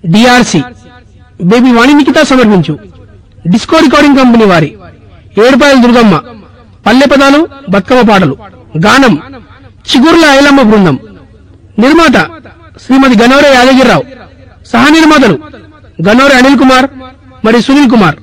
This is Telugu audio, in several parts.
డిఆర్సి బేబీ వాణినికిత సమర్పించు డిస్కో రికార్డింగ్ కంపెనీ వారి ఏడుపాయల దుర్గమ్మ పల్లె పదాలు బతుకమ్మ పాటలు గానం చిగుర్ల ఐలమ్మ బృందం నిర్మాత శ్రీమతి గనోరే యాదగిరిరావు సహ నిర్మాతలు గనోరే అనిల్ కుమార్ మరియు సునీల్ కుమార్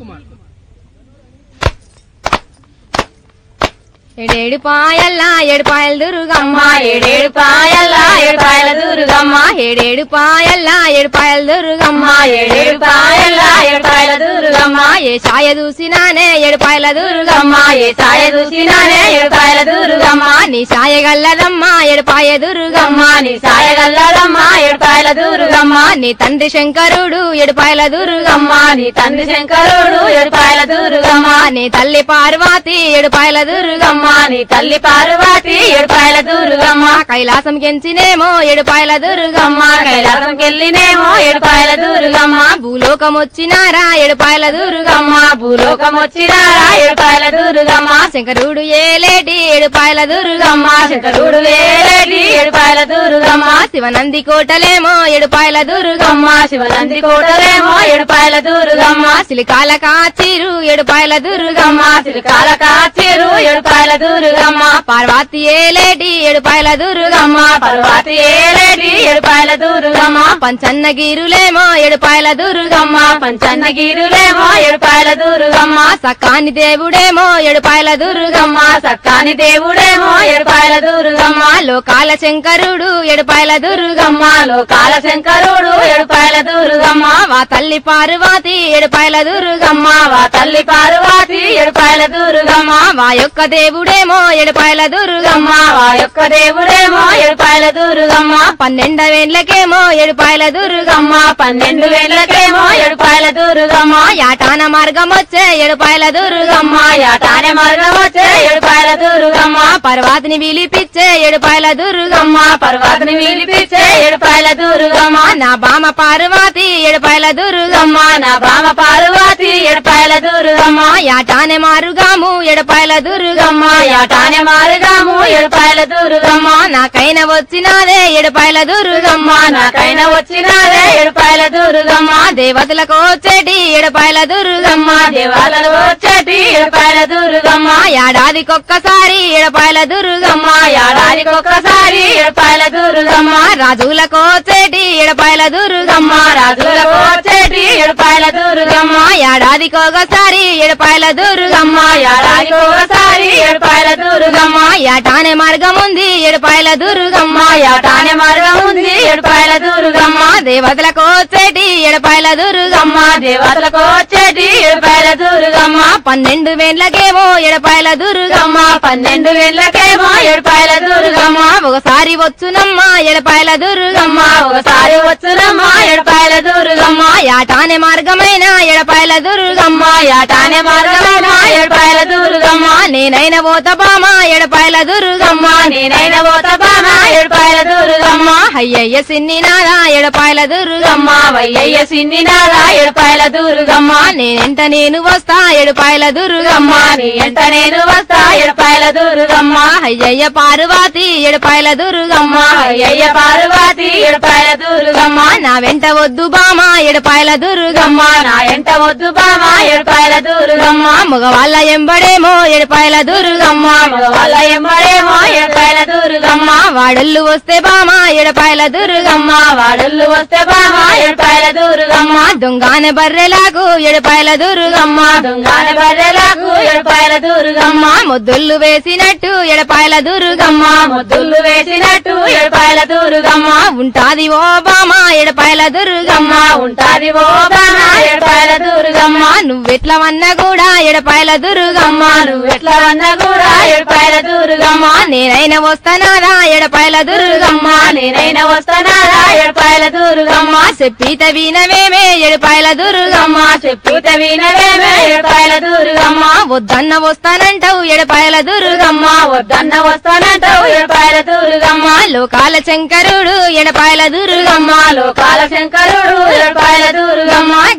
ఏడేడు పాయల్లా ఏడుపాయల దుర్గమ్మ ఏడేడు పాయల్ల ఏడుపాయల దుర్గమ్మ ఏడేడు పాయల్లా ఏడుపాయల దుర్గమ్మ ఏడేడు పాయల్ల ఏడుపాయల దుర్గమ్మ ఏ ఛాయ చూసినానే ఏడుపాయల దుర్గమ్మ ఏ సాయ చూసినానే ఏడుపాయల దుర్గమ్మ నీ ఛాయ గల్లదమ్మ ఏడుపాయ దుర్గమ్మ నీ సాయ గల్లదమ్మ ఏడుపాయల దుర్గమ్మ నీ తండ్రి శంకరుడు ఏడుపాయల దుర్గమ్మ నీ తండ్రి శంకరుడు ఏడుపాయల దుర్గమ్మ నీ తల్లి పార్వతి ఏడుపాయల దుర్గమ్మ నీ తల్లి పార్వతి ఏడుపాయల దుర్గమ్మ కైలాసం కెంచినేమో ఏడుపాయల దుర్గమ్మ కైలాసం కెళ్ళినేమో ఏడుపాయల దుర్గమ్మ భూలోకం వచ్చినారా ఏడుపాయల దుర్గమ్మ భూలోకం వచ్చినారా ఏడుపాయల దుర్గమ్మ శంకరుడు ఏలేటి ఏడుపాయల దుర్గమ్మ శంకరుడు వేరేటి ఏడుపాయల దుర్గమ్మ శివనంది కోటలేమో ఏడుపాయల దుర్గమ్మ శివనంది కోటలేమో ఏడుపాయల దుర్గమ్మ సిలికాల కాచిరు ఏడుపాయల దుర్గమ్మ సిరికాల కాచేరు ఏడుపాయల దుర్గమ్మ పార్వతి ఏలేటి ఏడుపాయల దుర్గమ్మ పర్వతి ఏలేటి ఏడుపాయల దుర్గమ్మ పంచన్నగిరులేమో ఏడుపాయల దుర్గమ్మ పంచన్నగిరులేమో ఏడుపాయల దుర్గమ్మ సకాని దేవుడేమో ఏడుపాయల దుర్గమ్మ సక్కాని దేవుడేమో ఏడుపాయల దుర్గమ్మ లోకాల శంకరుడు ఏడుపాయల దుర్గమ్మ లోకాల శంకరుడు ఏడుపాయల దుర్గమ్మ వా తల్లి పార్వతి ఏడుపాయల దుర్గమ్మ వా తల్లి పార్వతి ఏడుపాయల దుర్గమ్మ వా యొక్క దేవుడేమో ఏడుపాయల దుర్గమ్మ వా యొక్క దేవుడేమో ఏడుపాయల దుర్గమ్మ పన్నెండవేండ్లకేమో ఏడుపాయల దుర్గమ్మ పన్నెండు వేలకేమో ఏడుపాయల దుర్గమ్మ యాటాన మార్గం వచ్చే ఏడుపాయల దుర్గమ్మ యాటానే మార్గం వచ్చే ఏడుపాయల దుర్గమ్మ పర్వాతిని విలిపిచ్చే ఏడుపాయల దుర్గమ్మ పర్వతిని విలిపించే ఏడుపాయల దుర్గమ్మ నా బామ పార్వతి ఏడుపాయల దుర్గమ్మ నా బామ పార్వతి ఏడుపాయల దుర్గమ్మ యాటానే మారుగాము ఏడుపాయల దుర్గమ్మ యాటానే మారుగాము ఏడుపాయల దుర్గమ్మ నాకైన వచ్చినాదే ఏడుపాయల దుర్గమ్మ నాకైనా వచ్చినారే ఏడుపాయల దుర్గమ్మ దేవతలకు వచ్చేటి ఏడుపాయల దుర్గమ్మ దేవాలలో వచ్చేటి ఏడుపాయల దుర్గమ్మ ఏడాదికొక్కసారి ఏడుపాయల దుర్గమ్మ ఏడాదికి ఒక్కసారి ఏడుపాయల దుర్గమ్మ రాజులకు వచ్చేటి ఏడుపాయల దుర్గమ్మ రాజులకు వచ్చేటి ఏడుపాయల దుర్గమ్మ ఏడాదికొకసారి ఏడుపాయల దుర్గమ్మ ఏడాదికి ఒకసారి ఏడుపాయల దుర్గమ్మ ఏటానే మార్గం ఉంది ఏడుపాయల దుర్గమ్మ యాటానే మార్గం ఉంది ఏడుపాయల దుర్గమ్మ దేవతలకు వచ్చేటి ఏడుపాయల దుర్గమ్మ దేవతలకు వచ్చేటి ఏడుపాయల దుర్గమ్మ పన్నెండు వేండ్లకేమో ఏడుపాయల దుర్గమ్మ పన్నెండు వేళ్ళకేమో ఏడుపాయల దుర్గమ్మ ఒకసారి వచ్చునమ్మ ఏడుపాయల దుర్గమ్మ ఒకసారి వచ్చునమ్మ ఏడుపాయల దుర్గమ్మ యాటానే మార్గమైన ఏడుపాయల దుర్గమ్మ యాటానే మార్గమైన ఏడుపాయల దుర్గమ్మ నేనైన పోతబామ ఏడుపాయల దుర్గమ్మ నేనైన పోతబామ ఏడుపాయల దుర్గమ్మ అయ్యయ్య సిన్ని నాదా ఏడుపాయల దుర్గమ్మ వయ్యయ్య సిన్ని నాదా ఏడుపాయల దుర్గమ్మ నేనెంట నేను వస్తా ఏడుపాయల దుర్గమ్మ నీ ఎంట నేను వస్తా ఏడుపాయల దుర్గమ్మ అయ్యయ్య పార్వతి ఏడుపాయల దుర్గమ్మ అయ్యయ్య పార్వతి ఏడుపాయల దుర్గమ్మ నా వెంట వద్దు బామ ఏడుపాయల దుర్గమ్మ నా ఎంట వద్దు బామ ఏడుపాయల దుర్గమ్మ మగవాళ్ళ ఎంబడేమో ఏడుపాయల దుర్గమ్మ వాళ్ళ ఎమ్మడేమో ఏడుపాయల దుర్గమ్మ వాడళ్ళు వస్తే బామ ఏడుపాయల దుర్గమ్మ వాడళ్ళు వస్తే బామ ఏడుపాయల దుర్గమ్మ దొంగాన బర్రెలాగు ఏడుపాయల దుర్గమ్మ దొంగన బర్రెలకు ఏడుపాయల దుర్గమ్మ ముద్దుళ్ళు వేసినట్టు ఎడపాయల దుర్గమ్మ ముద్దులు వేసినట్టు ఏడుపాయల దుర్గమ్మ ఉంటాది ఓ బామ ఎడపాయల దుర్గమ్మ ఉంటాది ఓ బామ ఏడుపాయల దుర్గమ్మ నువ్వెట్లా వన్నా కూడా ఎడపాయల దుర్గమ్మ నువ్వు ఎట్లా అన్నా కూడా ఏడుపాయల దుర్గమ్మ నేనైనా వస్తానారా ఎడపాయల దుర్గమ్మ నేనైనా వస్తానారా ఏడుపాయల దుర్గమ్మ చెప్పిత వినవేమే ఎడపాయల దుర్గమ్మ చెప్పిత వినవేమే ఏడుపాయల దుర్గమ్మ వద్దన్న వస్తానంటావు ఎడపాయల దుర్గమ్మ వద్దన్న వస్తానంటావు ఏడుపాయల దుర్గమ్మ లోకాల శంకరుడు ఎడపాయల దుర్గమ్మ లోకాల శంకరుడు ఏడుపాయల దుర్గమ్మ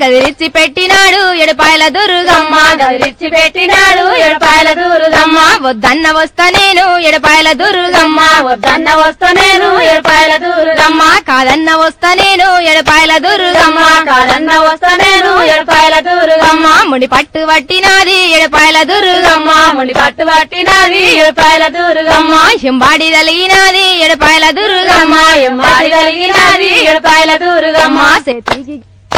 గదిరిచ్చి పెట్టినాడు ఎడపాయల దుర్గమ్మ గదిరిచ్చి పెట్టినాడు ఏడుపాయల దుర్గమ్మ వద్దన్న వస్తా నేను ఎడపాయల దుర్గమ్మ వద్దన్న వస్తా నేను ఏడుపాయల దుర్గమ్మ కాదన్న వస్తా నేను ఎడపాయల దుర్గమ్మ కాదన్న వస్తా నేను ఏడుపాయల దుర్గమ్మ ముడి పట్టు పట్టినాది ఎడపాయల దుర్గమ్మ ముడి పట్టు పట్టినది ఏడుపాయల దుర్గమ్మ ఎంబాడి తలిగినాది ఎడపాయల దుర్గమ్మ ఎమ్మాడి కలిగినది ఏడుపాయల దుర్గమ్మ చేతికి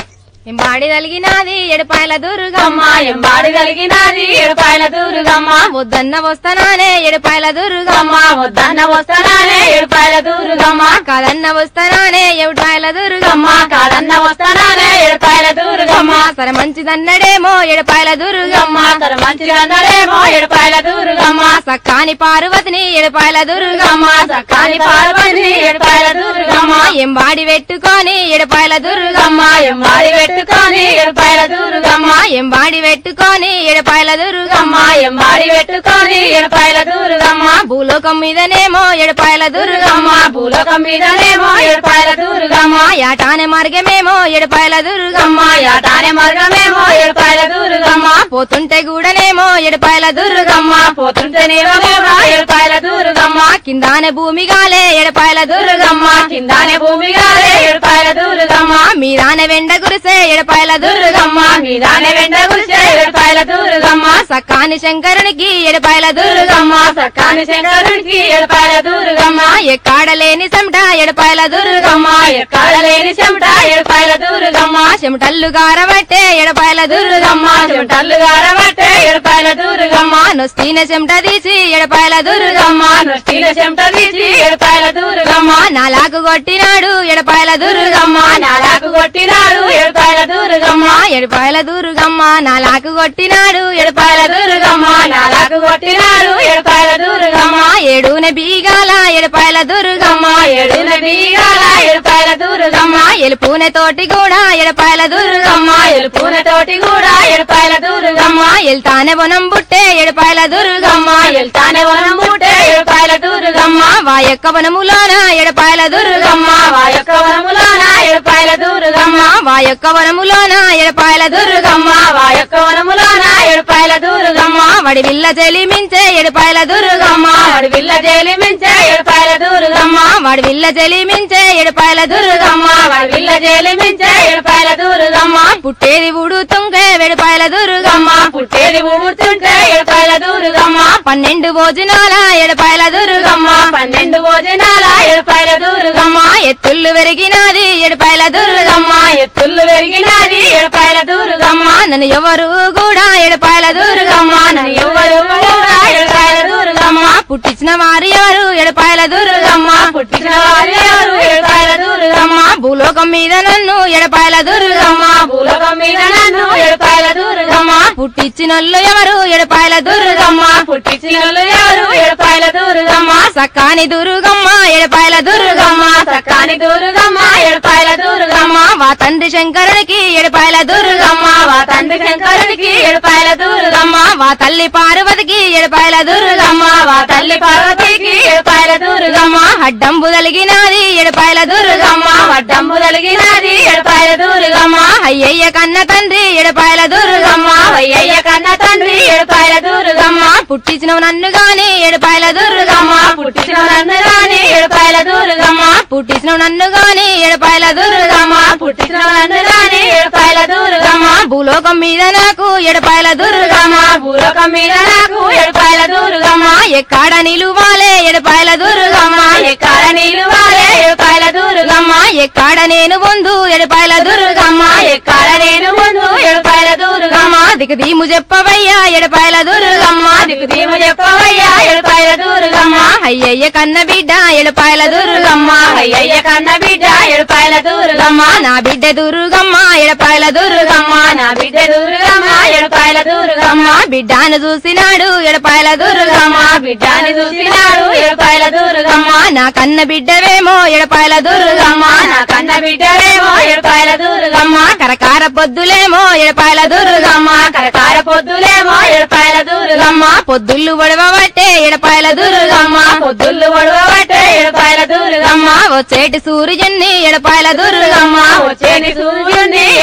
ఎంబాడి తలిగినాది ఎడపాయల దుర్గమ్మ అమ్మ ఎంబాడి కలిగినది ఏడుపాయల దుర్గమ్మ వద్దన్న వస్తానానే ఎడపాయల దుర్గమ్మ అమ్మ వద్దన్న వస్తానే ఏడుపాయల దుర్గమ్మ కాదన్న వస్తానానే ఎడపాయల దుర్గమ్మ అమ్మ కాదన్న వస్తానే ఏడుపాయల దుర్గమ్మ సరే మంచిదన్నడేమో ఎడపాయల దుర్గమ్మ అమ్మ తన మంచిగా అన్నడేమో ఏడుపాయల దుర్గమ్మ సక్కాని పార్వతిని ఎడపాయల దుర్గమ్మ అమ్మ సక్కాని పార్వతి ఏడుపాయల దుర్గమ్మ ఎంబాడి పెట్టుకొని ఎడపాయల దుర్గమ్మ అమ్మ ఎంబాడి పెట్టుకొని ఏడుపాయల దుర్గమ్మ ఎంబాడి పెట్టుకొని ఎడపాయల దుర్గమ్మ అమ్మ ఎంబాడి పెట్టుకొని ఏడుపాయల దుర్గమ్మ భూలోకం మీదనేమో ఎడపాయల దుర్గమ్మ అమ్మ భూలోకం మీదనేమో ఏడుపాయల దుర్గమ్మ యాటానే మార్గమేమో ఎడపాయల దుర్గమ్మ అమ్మ యాటానే మార్గమేమో ఏడుపాయల దుర్గమ్మ పోతుంటే గూడనేమో ఎడపాయల దుర్గమ్మ అమ్మ పోతుంటేనేమో ఏడుపాయల దుర్గమ్మ కిందానే భూమి గాలే ఎడపాయల దుర్గమ్మ కిందానే భూమిగా ఏడుపాయల దుర్గమ్మ మీదానే వెండ గురిసే ఎడపాయల దుర్గమ్మ మీదానే వెంట గురిసే ఏడుపాయల దుర్గమ్మ సక్కాని శంకరునికి ఎడపాయల దుర్గమ్మ దుర్గమ్మ సక్కాని శంకరుడికి ఏడుపాయల దుర్గమ్మ ఎక్కాడలేని చెమట ఎడపాయల దుర్గమ్మ అమ్మ ఎక్కడ లేని చెమట ఏడుపాయల దుర్గమ్మ చెమటల్లు గారబట్టే ఎడపాయల దుర్గమ్మ అమ్మ చెమటల్లు గారబట్టే ఏడుపాయల దుర్గమ్మ నొస్తీన చెమట తీసి ఎడపాయల దుర్గమ్మ అమ్మ నొష్టిన చెమట తీసి ఏడుపాయల దుర్గమ్మ నాలాకు కొట్టినాడు ఎడపాయల దుర్గమ్మ అమ్మ నాలాకు కొట్టినాడు ఏడుపాయల దుర్గమ్మ ఎడపాయల దుర్గమ్మ నాలాకు కొట్టినాడు ఏడుపాయల దుర్గమ్మ నాలాకు కొట్టినాడు ఏడుపాయల దుర్గమ్మ ఏడున బీగాల ఎడపాయల దుర్గమ్మ అమ్మ ఏడున బీగాల ఏడుపాయల దుర్గమ్మ ఎలుపునే తోటి కూడా ఎడపాయల దుర్గమ్మ అమ్మ ఎలుపున తోటి కూడా ఏడుపాయల దుర్గమ్మ ఎల్తానే వనం బుట్టే ఎడపాయల దుర్గమ్మ అమ్మ ఎల్తానే వనం బూటే ఏడుపాయల దుర్గమ్మ వా యొక్క వనములోన ఎడపాయల దుర్గమ్మ అమ్మ వా యొక్క వనములోన ఏడుపాయల దుర్గమ్మ వా యొక్క వనములోన ఎడపాయల దుర్గమ్మ అమ్మ వా యొక్క వనములోన ఏడుపాయల దుర్గమ్మ వడి విల్ల చెలిమించే ఎడపాయల దుర్గమ్మ అమ్మ అడవిల్ల జైలు మించే ఏడుపాయల దుర్గమ్మ వాడి విల్ల చెలిమించే ఎడపాయల దుర్గమ్మ దుర్గమ్మ అడవిల్ల జైలు మించే ఏడుపాయల దుర్గమ్మ పుట్టేది ఊడుతుంగే వెడపాయల దుర్గమ్మ అమ్మ పుట్టేది ఊడుతుంటే ఏడుపాయల దుర్గమ్మ పన్నెండు భోజనాల ఎడపాయల దుర్గమ్మ అమ్మ పన్నెండు భోజనాల ఏడుపాయల దుర్గమ్మ ఎత్తుళ్ళు పెరిగినది ఎడపాయల దుర్గమ్మ దుర్గమ్మ ఎత్తుళ్ళు పెరిగినది ఏడుపాయల దుర్గమ్మ నన్ను ఎవరు కూడా ఎడపాయల దుర్గమ్మ దుర్గమ్మ నన్ను ఎవరు కూడా ఏడుపాయల దుర్గమ్మ పుట్టించిన వారు ఎవరు ఎడపాయల దుర్గమ్మ దుర్గమ్మ పుట్టిన వారు ఎవరు ఏడుపాయల దుర్గమ్మ భూలోకం మీద నన్ను ఎడపాయల దుర్గమ్మ దుర్గమ్మ భూలోకం మీద నన్ను ఏడుపాయల దుర్గమ్మ పుట్టించినోళ్ళు ఎవరు ఎడపాయల దుర్గమ్మ దుర్గమ్మ పుట్టించిన ఎవరు ఏడుపాయల దుర్గమ్మ సక్కాని దుర్గమ్మ ఎడపాయల దుర్గమ్మ దుర్గమ్మ సక్కాని దుర్గమ్మ ఏడుపాయల దుర్గమ్మ వా తండ్రి శంకరునికి ఎడపాయల దుర్గమ్మ దుర్గమ్మ వా తండ్రి శంకరుడికి ఏడుపాయల దుర్గమ్మ వా తల్లి పార్వతికి ఎడపాయల దుర్గమ్మ దుర్గమ్మ వా తల్లి పార్వతికి ఏడుపాయల దుర్గమ్మ అడ్డంబు తలిగినది ఎడపాయల దుర్గమ్మ దుర్గమ్మ వడ్డంబు కలిగినది ఏడుపాయల దుర్గమ్మ అయ్యయ్య కన్న తండ్రి ఎడపాయల దుర్గమ్మ దుర్గమ్మ వయ్యయ్య కన్న తండ్రి ఏడుపాయల దుర్గమ్మ పుట్టించిన నన్ను గాని ఎడపాయల దుర్గమ్మ దుర్గమ్మ పుట్టించిన నన్ను రాని ఏడుపాయల దుర్గమ్మ పుట్టించిన నన్ను గాని ఎడపాయల దుర్గమ్మ దుర్గమ్మ పుట్టించిన నన్ను రాని ఏడుపాయల దుర్గమ్మ భూలోకం మీద నాకు ఎడపాయల దుర్గమ్మ దుర్గమ్మ భూలోకం మీద నాకు ఏడుపాయల దుర్గమ్మ ఎక్కడ నిలువాలే ఎడపాయల దుర్గమ్మ దుర్గమ్మ ఎక్కడ నీళ్ళు వాలే ఏడుపాయల దుర్గమ్మ ఎక్కడ నేను పొందు ఎడపాయల దుర్గమ్మ దుర్గమ్మ ఎక్కడ నేను ముందు ఏడుపాయల దుర్గమ్మ దిక్కు దీము చెప్పవయ్యా ఎడపాయల దుర్గమ్మ దుర్గమ్మ దిక్కు దీము చెప్పవయ్యా ఏడుపాయల దుర్గమ్మ అయ్యయ్య కన్న బిడ్డ ఎడపాయల దుర్గమ్మ దుర్గమ్మ అయ్యయ్య కన్న బిడ్డ ఏడుపాయల దుర్గమ్మ నా బిడ్డ దుర్గమ్మ ఎడపాయల దుర్గమ్మ దుర్గమ్మ నా బిడ్డ దుర్గమ్మ ఏడుపాయల దుర్గమ్మ బిడ్డను చూసినాడు ఎడపాయల దుర్గమ్మ దుర్గమ్మ బిడ్డని చూసినాడు ఏడుపాయల దుర్గమ్మ నా కన్న బిడ్డవేమో ఎడపాయల దుర్గమ్మ దుర్గమ్మ నా కన్న బిడ్డలేమో ఏడుపాయల దుర్గమ్మ కరకార పొద్దులేమో ఎడపాయల దుర్గమ్మ దుర్గమ్మ కరకార పొద్దులేమో ఏడుపాయల దుర్గమ్మ పొద్దుళ్ళు ఒడవబట్టే ఎడపాయల దుర్గమ్మ దుర్గమ్మ పొద్దుళ్ళు ఒడవబట్టే ఏడుపాయల దుర్గమ్మ వచ్చేటి సూర్యుని ఎడపాయల దుర్గమ్మ దుర్గమ్మ వచ్చేని సూర్యుని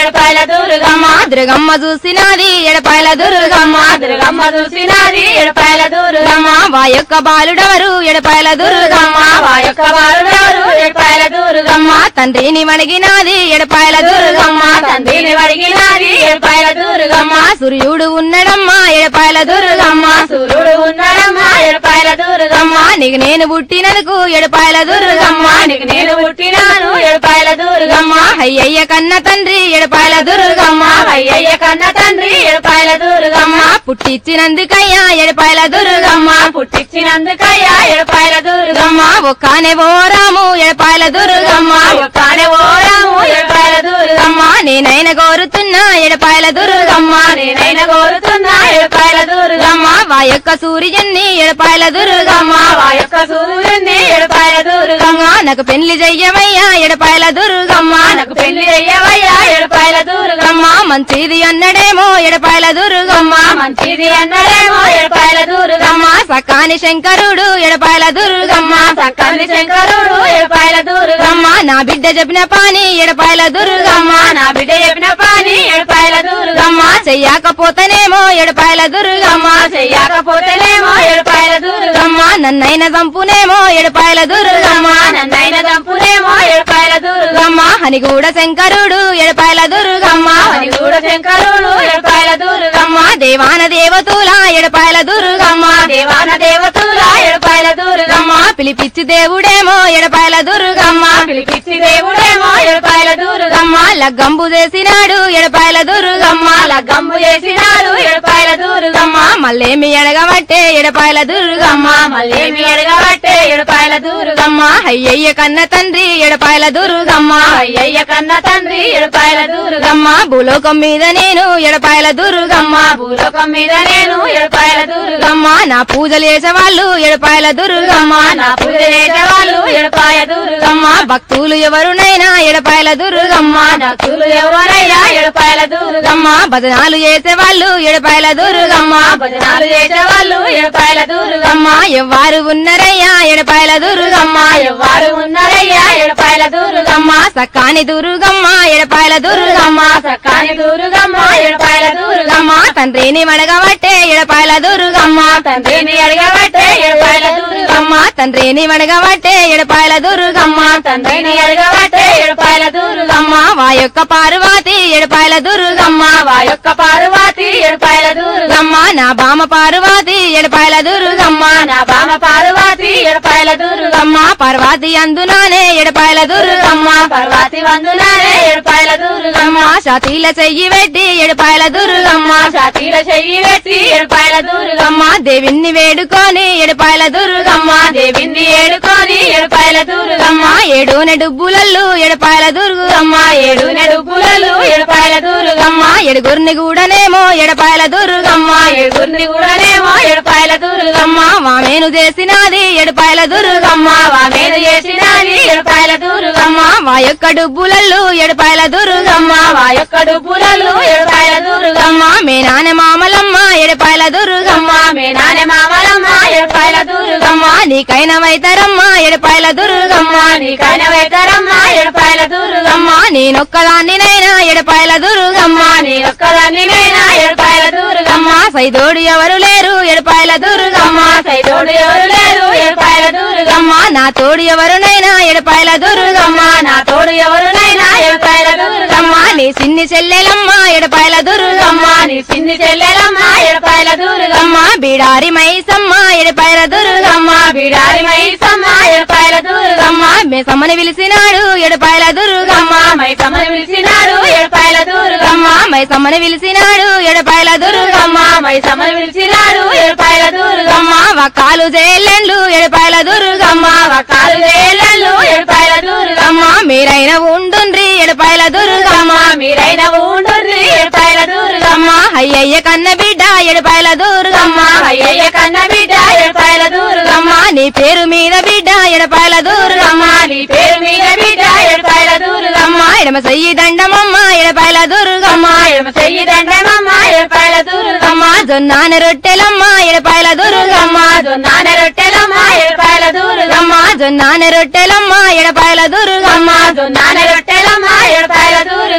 ఎడపాయల దుర్గమ్మ దుర్గమ్మ చూసినది ఎడపాయల దుర్గమ్మ దుర్గమ్మ చూసినది ఎడపాయల దుర్గమ్మ దుర్గమ్మ వా యొక్క బాలుడవరు ఎడపాయల దుర్గమ్మ వా యొక్క వారుడారు ఎడపాయల దుర్గమ్మ దుర్గమ్మ తండ్రిని వణిగినది ఎడపాయల దుర్గమ్మ తండ్రిని వడిగినది ఎడపాయల దుర్గమ్మ దుర్గమ్మ సూర్యుడు ఉన్నడమ్మ ఎడపాయల దుర్గమ్మ సూర్యుడు ఉన్నాడమ్మా ఎడపాయల దుర్గమ్మ దుర్గమ్మ నీకు నేను పుట్టినందుకు ఎడపాయల దుర్గమ్మ నీకు నేను పుట్టినాను ఎడపాయల దుర్గమ్మ దుర్గమ్మ అయ్యయ్య కన్న తండ్రి ఎడపాయల దుర్గమ్మ అయ్యయ్య కన్న తండ్రి ఎడపాయల దుర్గమ్మ దుర్గమ్మ పుట్టించినందుకయ్యా ఎడపాయల దుర్గమ్మ పుట్టించినందుకయ్యా ఎడపాయల దుర్గమ్మ దుర్గమ్మ ఒక్కనే ఓరాము ఎడపాయల దుర్గమ్మ ఒక్కనే ఓరాము ఎడపాయల దుర్గమ్మ దుర్గమ్మ నేనైన కోరుతున్నా ఎడపాయల దుర్గమ్మ నేనైనా కోరుతున్నా ఎడపాయల దుర్గమ్మ దుర్గమ్మ వా యొక్క సూర్యుని ఎడపాయల దుర్గమ్మ ఆ యొక్క సూర్యుని ఎడపాయల దుర్గమ్మ దుర్గమ్మ నాకు పెళ్లి చెయ్యవయ్యా ఎడపాయల దుర్గమ్మ నాకు పెళ్లి అయ్యవయ్యా ఎడపాయల దుర్గమ్మ దుర్గమ్మ మంచిది అన్నడేమో ఎడపాయల దుర్గమ్మ మంచిది అన్నడేమో ఎడపాయల దుర్గమ్మ దుర్గమ్మ సకాని శంకరుడు ఎడపాయల దుర్గమ్మ సక్కని శంకరుడు ఎడపాయల దుర్గమ్మ దుర్గమ్మ నా బిడ్డ చెప్పిన పాని ఎడపాయల దుర్గమ్మ నా బిడ్డ చెప్పిన పని ఎడపాయల దుర్గమ్మ దుర్గమ్మ చెయ్యకపోతేనేమో ఎడపాయల దుర్గమ్మ చెయ్యకపోతేనేమో ఎడపాయల దుర్గమ్మ దుర్గమ్మ నన్నైన చంపునేమో ఎడపాయల దుర్గమ్మ నన్నైన దంపునేమో ఎడపాయల దుర్గమ్మ దుర్గమ్మ హనిగూడ శంకరుడు ఎడపాయల దుర్గమ్మ అని కూడా శంకరుడు ఎడపాయల దుర్గమ్మ దుర్గమ్మ దేవాన దేవతుల ఎడపాయల దుర్గమ్మ దేవాన దేవతుల ఎడపాయల దుర్గమ్మ దుర్గమ్మ పిలిపిచ్చి దేవుడేమో ఎడపాయల దుర్గమ్మ పిలిపిచ్చి దేవుడేమో ఎడపాయల దుర్గమ్మ దుర్గమ్మ లగ్గంబు చేసినాడు ఎడపాయల దుర్గమ్మ లగ్గమ్ము చేసినాడు ఎడపాయల దుర్గమ్మ దుర్గమ్మ మళ్ళేమి ఎడగబట్టే ఎడపాయల దుర్గమ్మ మళ్ళేమి ఎడగబట్టే ఎడపాయల దుర్గమ్మ దుర్గమ్మ అయ్యయ్య కన్న తండ్రి ఎడపాయల దుర్గమ్మ అయ్యయ్య కన్న తండ్రి ఎడపాయల దుర్గమ్మ దుర్గమ్మ భూలోకం మీద నేను ఎడపాయల దుర్గమ్మ భూలోకం మీద నేను ఎడపాయల దుర్గమ్మ దుర్గమ్మ నా పూజలు చేసేవాళ్ళు ఎడపాయల దుర్గమ్మ నా పూజ చేసేవాళ్ళు ఎడపాయ దుర్గమ్మ దుర్గమ్మ భక్తులు ఎవరునైనా ఎడపాయల దుర్గమ్మ భక్తులు ఎవరైనా ఎడపాయల దుర్గమ్మ దుర్గమ్మ భజనాలు చేసేవాళ్ళు ఎడపాయల దుర్గమ్మ భజనాలు చేసేవాళ్ళు ఎడపాయల దుర్గమ్మ దుర్గమ్మ ఎవ్వారు ఉన్నరయ్యా ఎడపాయల దుర్గమ్మ ఎవ్వరు ఉన్నారయ్యా ఎడపాయల దుర్గమ్మ దుర్గమ్మ సక్కాని దుర్గమ్మ ఎడపాయల దుర్గమ్మ సక్కాని దుర్గమ్మ ఎడపాయల దుర్గమ్మ దుర్గమ్మ తండ్రిని వడగబట్టే ఎడపాయల దుర్గమ్మ తండ్రిని అడగబట్టే ఎడపాయల దుర్గమ్మ దుర్గమ్మ తండ్రిని వడగబట్టే ఎడపాయల దుర్గమ్మ తండ్రిని అడగబట్టే ఎడపాయల దుర్గమ్మ దుర్గమ్మ వా యొక్క పార్వతి ఎడపాయల దుర్గమ్మ వా యొక్క పార్వతి ఎడపాయల దుర్గమ్మ దుర్గమ్మ నా బామ పార్వతి ఎడపాయల దుర్గమ్మ నా బామ పార్వతి ఎడపాయల దుర్గమ్మ దుర్గమ్మ పార్వతి అందునానే ఎడపాయల దుర్గమ్మ పార్వతి వందులానే ఎడపాయల దుర్గమ్మ దుర్గమ్మ షాతీల చెయ్యి పెట్టి ఎడపాయల దుర్గమ్మ ఛాతీల చెయ్యి పెట్టి ఎడపాయల దుర్గమ్మ దుర్గమ్మ దేవిని వేడుకొని ఎడపాయల దుర్గమ్మ దేవిని ఏడుకొని ఎడపాయల దుర్గమ్మ దుర్గమ్మ ఏడున డుబ్బులల్లు ఎడపాయల దుర్గమ్మ ఏడు నెడుపులలు ఎడపాయల దుర్గమ్మ దుర్గమ్మ ఎడుగురిని కూడానేమో ఎడపాయల దుర్గమ్మ ఏడుగురిని కూడానేమో ఎడపాయల దుర్గమ్మ దుర్గమ్మ వామేను చేసినది ఎడపాయల దుర్గమ్మ వామేను చేసినది ఎడపాయల దుర్గమ్మ దుర్గమ్మ వా యొక్క డుబ్బులల్లు ఎడపాయల దుర్గమ్మ వా యొక్క డుపులలు ఎడపాయల దుర్గమ్మ దుర్గమ్మ మే నాన్న మామలమ్మ ఎడపాయల దుర్గమ్మ మీ నాన్న మామలమ్మ ఎడపాయల దుర్గమ్మ దుర్గమ్మ నీకైన వైతరమ్మ ఎడపాయల దుర్గమ్మ నీకైన వెతరమ్మ ఎడపాయల దుర్గమ్మ దుర్గమ్మ నేనొక్కదాన్నినైనా ఎడపాయల దుర్గమ్మ నీ ఒక్కదాన్ని నేనా ఎడపాయల దుర్గమ్మ దుర్గమ్మ సైదోడు ఎవరు లేరు ఎడపాయల దుర్గమ్మ సైతోడు ఎవరు లేరు ఎడపాయల దుర్గమ్మ దుర్గమ్మ నా తోడు ఎవరునైనా ఎడపాయల దుర్గమ్మ నా తోడు ఎవరునైనా ఎడపాయల దుర్గమ్మ దుర్గమ్మ నీ సిన్ని చెల్లెలమ్మ ఎడపాయల దుర్గమ్మ నీ చిన్ని చెల్లెలమ్మ ఎడపాయల దుర్గమ్మ దుర్గమ్మ బీడారి మైసమ్మ ఎడపాయల దుర్గమ్మ బిడారి మైసమ్మ ఎడపాయల దుర్గమ్మ దుర్గమ్మ మెసమ్మని పిలిచినాడు ఎడపాయల దుర్గమ్మ మైసమ్మని పిలిచినాడు ఎడపాయల దుర్గమ్మ దుర్గమ్మ మైసమ్మని పిలిచినాడు ఎడపాయల దుర్గమ్మ మైసమ్మని పిలిచినాడు ఎడపాయల దుర్గమ్మ దుర్గమ్మ వకాలు జైలెండ్లు ఎడపాయల దుర్గమ్మ వకాలు వేలలు ఎడపాయల దుర్గమ్మ దుర్గమ్మ మీరైన ఉండుండ్రి ఎడపాయల దుర్గమ్మ మీరైన ఊండుర్రి ఎడపాయల దుర్గమ్మ దుర్గమ్మ అయ్యయ్య కన్న బిడ్డ ఎడపాయల దుర్గమ్మ అయ్యయ్య కన్న బిడ్డ ఎడపాయల దుర్గమ్మ దుర్గమ్మ నీ పేరు మీద బిడ్డ ఎడపాయల దుర్గమ్మ నీ పేరు మీద బిడ్డ ఎడపాయల దుర్గమ్మ దుర్గమ్మ ఎడమ చెయ్యి దండమమ్మ ఎడపాయల దుర్గమ్మ ఎడమ చెయ్యి దండమమ్మ ఎడపాయల దుర్గమ్మ దుర్గమ్మ జొన్నాన రొట్టెలమ్మ ఎడపాయల దుర్గమ్మ జొన్నాన రొట్టెలమ్మ ఎడపాయల దుర్గమ్మ దుర్గమ్మ జొన్నాన రొట్టెలమ్మ ఎడపాయల దుర్గమ్మ జొన్నాన రొట్టెలమ్మ ఎడపాయల దుర్గమ్మ దుర్గమ్మ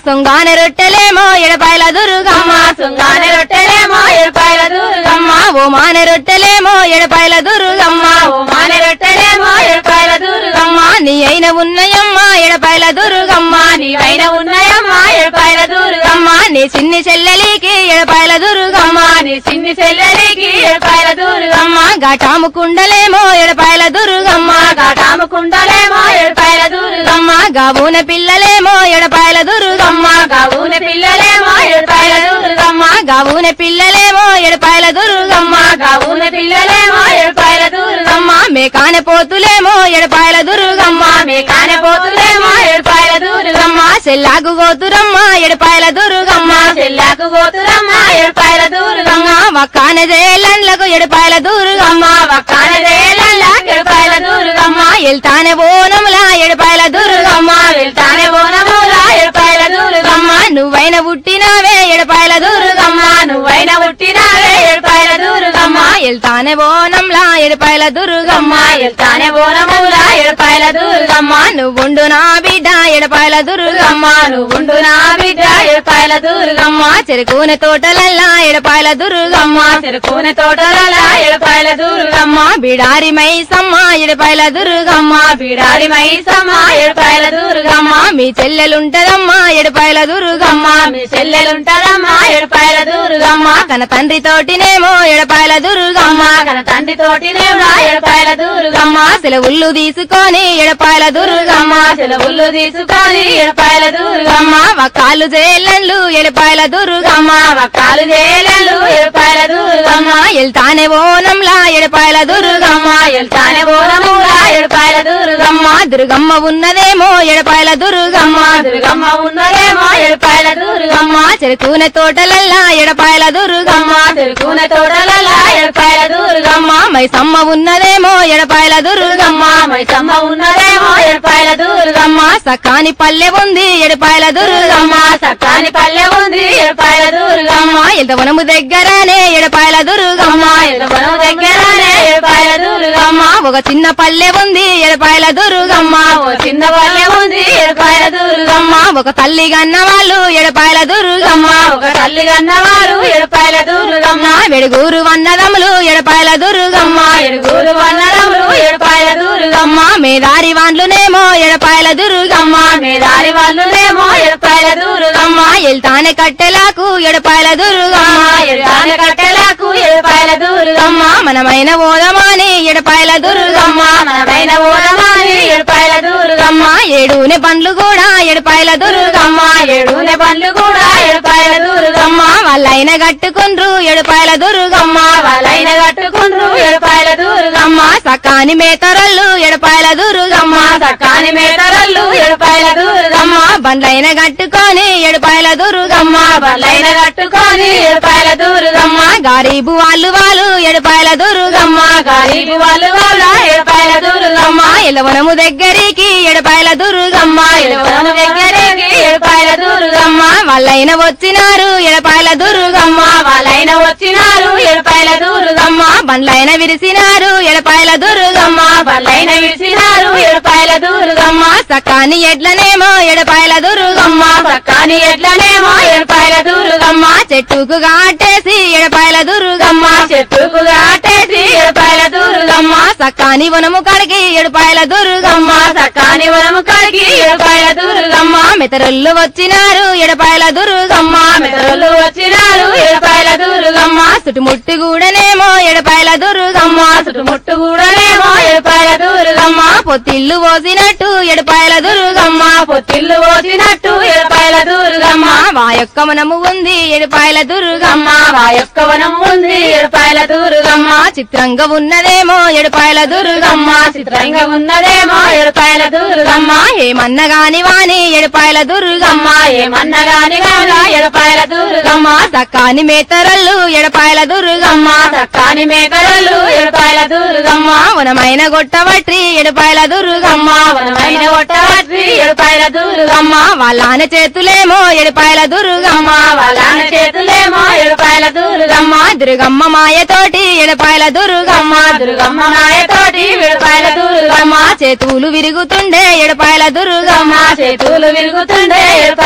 సొంగాన రొట్టెలేమో ఎడపాయల దుర్గమ్మ సుంగానే రొట్టెలేమో ఏడుపాయల దుర్గమ్మ ఓ మాన రొట్టెలేమో ఎడపాయల దుర్గమ్మ ఓ మానే రొట్టెలేమో ఏడుపాయల దుర్గమ్మ నీ అయిన ఉన్నయమ్మ ఎడపాయల దుర్గమ్మ నీవైన ఉన్నాయమ్మా ఏడుపాయల దుర్గమ్మ నీ చిన్ని చెల్లెలికి ఎడపాయల దుర్గమ్మ నీ చిన్ని చెల్లెలికి ఏడుపాయల దుర్గమ్మ ఘటాము కుండలేమో ఎడపాయల దుర్గమ్మ కాటాము కుండలేమో ఏడుపాయల దుర్గమ్మ గాబూన పిల్లలేమో ఎడపాయల దుర్గమ్మ గవున పిల్లలేమో ఏడుపాయల దుర్గమ్మ గాబూన పిల్లలేమో ఎడపాయల దుర్గమ్మ గవున పిల్లలేమో ఏడుపాయల దుర్గమ్మ మేకాన పోతులేమో ఎడపాయల దుర్గమ్మ మీ కానపోతులేమో ఏడుపాయల దుర్గమ్మ చెల్లాగు గోతురమ్మ ఎడపాయల దుర్గమ్మ చెల్లాకు పోతురమ్మ ఏడుపాయల దుర్గమ్మ వక్కాన జయలండ్లకు ఎడపాయల దుర్గమ్మ వక్కాన రేలల్లా ఏడుపాయల దుర్గమ్మ ఎల్తానే బోనములా ఎడపాయల దుర్గమ్మ వెళ్తానే బోనములా ఏడుపాయల దుర్గమ్మ నువ్వైన పుట్టినావే ఎడపాయల దుర్గమ్మ నువ్వైన పుట్టినావే ఏడుపాయల దుర్గమ్మ ఎల్తానే బోనంలా ఎడపాయల దుర్గమ్మ వెళ్తానే బోనములా ఏడుపాయల దుర్గమ్మ నువ్వుండు నా బిడ్డ ఎడపాయల దుర్గమ్మ నువ్వుండు నా బిడ్డ ఏడుపాయల దుర్గమ్మ చెరుకున తోటలల్లా ఎడపాయల దుర్గమ్మ చెరుకునే తోటలలా ఏడుపాయల దుర్గమ్మ బిడారి మైసమ్మ ఎడపాయల దుర్గమ్మ బిడారి మైసమ్మ ఏడుపాయల దుర్గమ్మ మీ చెల్లెలుంటదమ్మా ఎడపాయల దుర్గమ్మ మీ చెల్లెలుంటదమ్మా ఏడుపాయల దుర్గమ్మ కన తండ్రి తోటినేమో ఎడపాయల దుర్గమ్మ కన తండ్రి తోటినే ఏడుపాయల దుర్గమ్మ సెలవుళ్ళు తీసుకొని ఎడపాయల దుర్గమ్మ సెలవులు తీసుకొని ఏడుపాయల దుర్గమ్మ వకాలు జేళ్ళన్లు ఎడపాయల దుర్గమ్మ వక్కాలు చేయలేదు ఏడుపాయల దుర్గమ్మ ఎల్తానే ఓనంలా ఎడపాయల దుర్గమ్మ వెళ్తానే బోనములా ఏడుపాయల దుర్గమ్మ దుర్గమ్మ ఉన్నదేమో ఎడపాయల దుర్గమ్మ దుర్గమ్మ ఉన్నదేమో ఏడుపాయల దుర్గమ్మ చెరుకునే తోటలల్లా ఎడపాయల దుర్గమ్మ తిరుగునే తోటలలా ఏడుపాయల దుర్గమ్మ మైసమ్మ ఉన్నదేమో ఎడపాయల దుర్గమ్మ మైసమ్మ ఉన్నదేమో ఏడుపాయల దుర్గమ్మ సకాని పల్లె ఉంది ఎడపాయల దుర్గమ్మ సక్కాని పల్లె ఉంది ఏడుపాయల దుర్గమ్మ ఎల్తవనము దగ్గరనే ఎడపాయల దుర్గమ్మ ఎదుగునం దగ్గరనే ఏడుపాయల దుర్గమ్మ ఒక చిన్న పల్లె ఉంది ఎడపాయల దుర్గమ్మ ఓ చిన్న పల్లె ఉంది ఏడుపాయల దుర్గమ్మ ఒక తల్లి గన్న వాళ్ళు ఎడపాయల దుర్గమ్మ ఒక తల్లి కన్నవారు ఏడుపాయల దుర్గమ్మ వెడుగూరు వన్నదములు ఎడపాయల దుర్గమ్మ ఎడుగురు వన్నరములు ఏడుపాయల దుర్గమ్మ మేదారి వాన్లునేమో ఎడపాయల దుర్గమ్మ మేదారి వాళ్ళునేమో ఏడుపాయల దుర్గమ్మ ఎల్తానే కట్టెలకు ఎడపాయల దుర్గమ్మ ఎడుగానే కట్టెలకు ఏడుపాయల దుర్గమ్మ మనమైన ఓదమాని ఎడపాయల దుర్గమ్మ మనమైన ఓడమాని ఏడుపాయల దుర్గమ్మ ఏడునే పండ్లు కూడా ఎడపాయల దుర్గమ్మ ఏడునే పండ్లు కూడా ఏడుపాయల దుర్గమ్మ వాళ్ళైన కట్టుకుండ్రు ఎడపాయల దుర్గమ్మ వాళ్ళైన కట్టుకుండ్రు ఏడుపాయల దుర్గమ్మ సకాని మేతరల్లు ఎడపాయల దుర్గమ్మ సకాని మేతరల్లు ఏడుపాయల దుర్గమ్మ బండ్లైన కట్టుకొని ఎడపాయల దుర్గమ్మ బల్లైన కట్టుకొని ఏడుపాయల దుర్గమ్మ గారీబు వాళ్ళు వాళ్ళు ఎడపాయల దుర్గమ్మ గరీబు వాళ్ళు వాళ్ళ ఏడుపాయల దుర్గమ్మ ఎలవనము దగ్గరికి ఎడపాయల దుర్గమ్మ ఎలువను దగ్గరికి ఏడుపాయల దుర్గమ్మ వాళ్ళైన వచ్చినారు ఎడపాయల దుర్గమ్మ వాళ్ళైన వచ్చినారు ఏడుపాయల దుర్గమ్మ బండ్లైన విరిసినారు ఎడపాయల దుర్గమ్మ బల్లైన విడిచినారు ఏడుపాయల దుర్గమ్మ సకాని ఎడ్లనేమో ఎడపాయల దుర్గమ్మ సక్కాని ఎట్లనేమో ఏడుపాయల దుర్గమ్మ చెట్టుకు గాటేసి ఎడపాయల దుర్గమ్మ చెట్టుకు కాటేసి ఏడుపాయల దుర్గమ్మ సకాని వనము కడిగి ఎడపాయల దుర్గమ్మ సక్కాని వనము కడిగి ఏడుపాయల దుర్గమ్మ మెతరొల్లు వచ్చినారు ఎడపాయల దుర్గమ్మ మెదలు వచ్చినారు ఏడుపాయల దుర్గమ్మ చుట్టుముట్టు గూడనేమో ఎడపాయల దుర్గమ్మ చుట్టుముట్టు కూడానేమో ఏడుపాయల దుర్గమ్మ పొత్తిల్లు పోసినట్టు ఎడపాయల దుర్గమ్మ పొత్తిల్లు పోసినట్టు ఏడుపాయల దుర్గమ్మ మా యొక్క మనము ఉంది ఎడపాయల దుర్గమ్మ మా యొక్క వనం ఉంది ఏడుపాయల దుర్గమ్మ చిత్రంగా ఉన్నదేమో ఎడపాయల దుర్గమ్మ చిత్రంగా ఉన్నదేమో ఏడుపాయల దుర్గమ్మ ఏమన్న గాని వాని ఎడపాయల దుర్గమ్మ ఏమన్నా గాని గాని ఏడుపాయల దుర్గమ్మ సకాని మేతరల్లు ఎడపాయల దుర్గమ్మ సక్కాని మేకరలు ఏడుపాయల దుర్గమ్మ వనమైన గొట్టవట్రి ఎడపాయల దుర్గమ్మ వనమైన ఒట్టవట్రి ఏడుపాయల దుర్గమ్మ వాళ్ళాన చేతులేమో ఎడపాయల దుర్గమ్మ వాళ్ళ చేతులేమో ఏడుపాయల దుర్గమ్మ దుర్గమ్మ మాయతోటి ఎడపాయల దుర్గమ్మ దుర్గమ్మ మాయతోటి విడపాయల దుర్గమ్మ చేతులు విరుగుతుండే ఎడపాయల దుర్గమ్మ చేతులు విరుగుతుండే ఏడుపాయల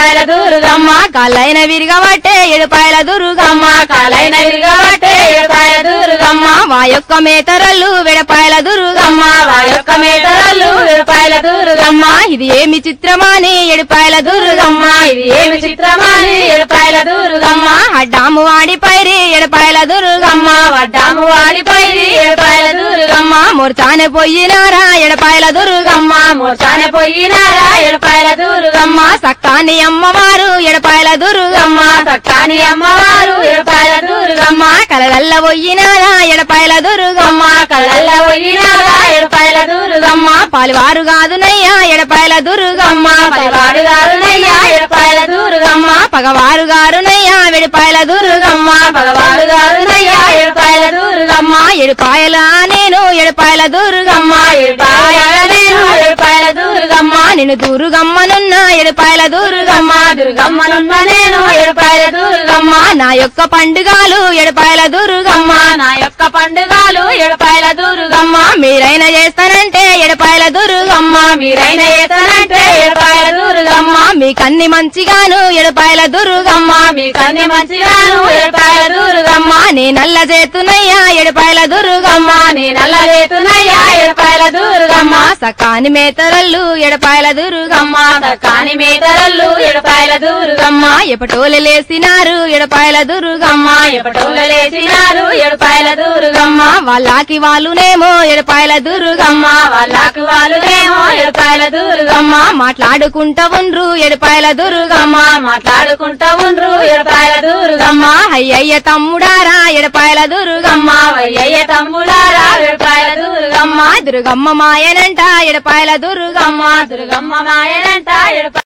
ఏడుపాయల దుర్గమ్మ కళ్ళైన విరిగబట్టే ఏడుపాయల దుర్గమ్మ కాలైన విరగబట్టే ఏడుపాయల దుర్గమ్మ మా యొక్క మేతరల్లు వెడపాయల దుర్గమ్మ వా యొక్క మేతరల్లు ఏడుపాయల దుర్గమ్మ ఇది ఏమి చిత్రమాని ఏడుపాయల దుర్గమ్మ ఇది ఏమి చిత్రమాని ఏడుపాయల దుర్గమ్మ అడ్డాము వాడి పైరి ఏడుపాయల దుర్గమ్మ వడ్డాము వాడిపై ఏడుపాయల దుర్గమ్మ మూర్చానే పోయినారా ఎడపాయల దుర్గమ్మ మూర్చానే పోయినారా ఏడుపాయల దుర్గమ్మ సక్కాని అమ్మవారు ఎడపాయల దుర్గమ్మ సక్కాని అమ్మవారు ఏడుపాయల దుర్గమ్మ కలగల్ల పోయినారా ఎడపాయల దుర్గమ్మ కళ్ళల్ల పోయినారా ఏడుపాయల దుర్గమ్మ పాలువారు కాదునయ్యా ఎడపాయల దుర్గమ్మ పైవాడు గారునయ్యా ఏడుపాయల దుర్గమ్మ పగవారు గారునయ్యా వెడిపాయల దుర్గమ్మ పగవాడు గారునయ్యా ఏడుపాయల దుర్గమ్మ ఎడుపాయల నేను ఎడపాయల దుర్గమ్మ ఏడుపాయల నేను ఏడుపాయల దుర్గమ్మ నిన్ను దుర్గమ్మనున్న ఎడపాయల దుర్గమ్మ దుర్గమ్మనున్న నేను ఏడుపాయల దుర్గమ్మ నా యొక్క పండుగలు ఎడపాయల దుర్గమ్మ నా యొక్క పండుగలు ఏడుపాయల దుర్గమ్మ మీరైన చేస్తానంటే ఎడపాయల దుర్గమ్మ మీరైన ఏతనంటే ఏడుపాయల దుర్గమ్మ మీ కన్ని మంచిగాను ఎడపాయల దుర్గమ్మ మీ కన్ని మంచిగాను ఏడుపాయల దుర్గమ్మ నే నల్ల చేతునయ్యా ఎడపాయల దుర్గమ్మ నీ నల్ల రేతునయ్యా ఏడుపాయల దుర్గమ్మ సకాని మేతరల్లు ఎడపాయల దుర్గమ్మ కాని మేతరల్లు ఏడుపాయల దుర్గమ్మ ఎపటోలు లేసినారు ఎడపాయల దుర్గమ్మ ఎప్పటోళ్ళు లేచినారు ఏడుపాయల దుర్గమ్మ వాళ్ళకి వాళ్ళునేమో ఎడపాయల దుర్గమ్మ వాళ్ళకు వాళ్ళునేమో ఏడుపాయల దుర్గమ్మ మాట్లాడుకుంటా ఉండ్రు ఎడపాయల దుర్గమ్మ మాట్లాడుకుంటా ఉండ్రు ఏడుపాయల దుర్గమ్మ అయ్యయ్య తమ్ముడారా ఎడపాయల దుర్గమ్మ వయ్యయ్య తమ్ముడారా ఏడుపాయల దుర్గమ్మ దుర్గమ్మ మాయనంట ఎడపాయల దుర్గమ్మ దుర్గమ్మ మాయనంట ఏడుపాయల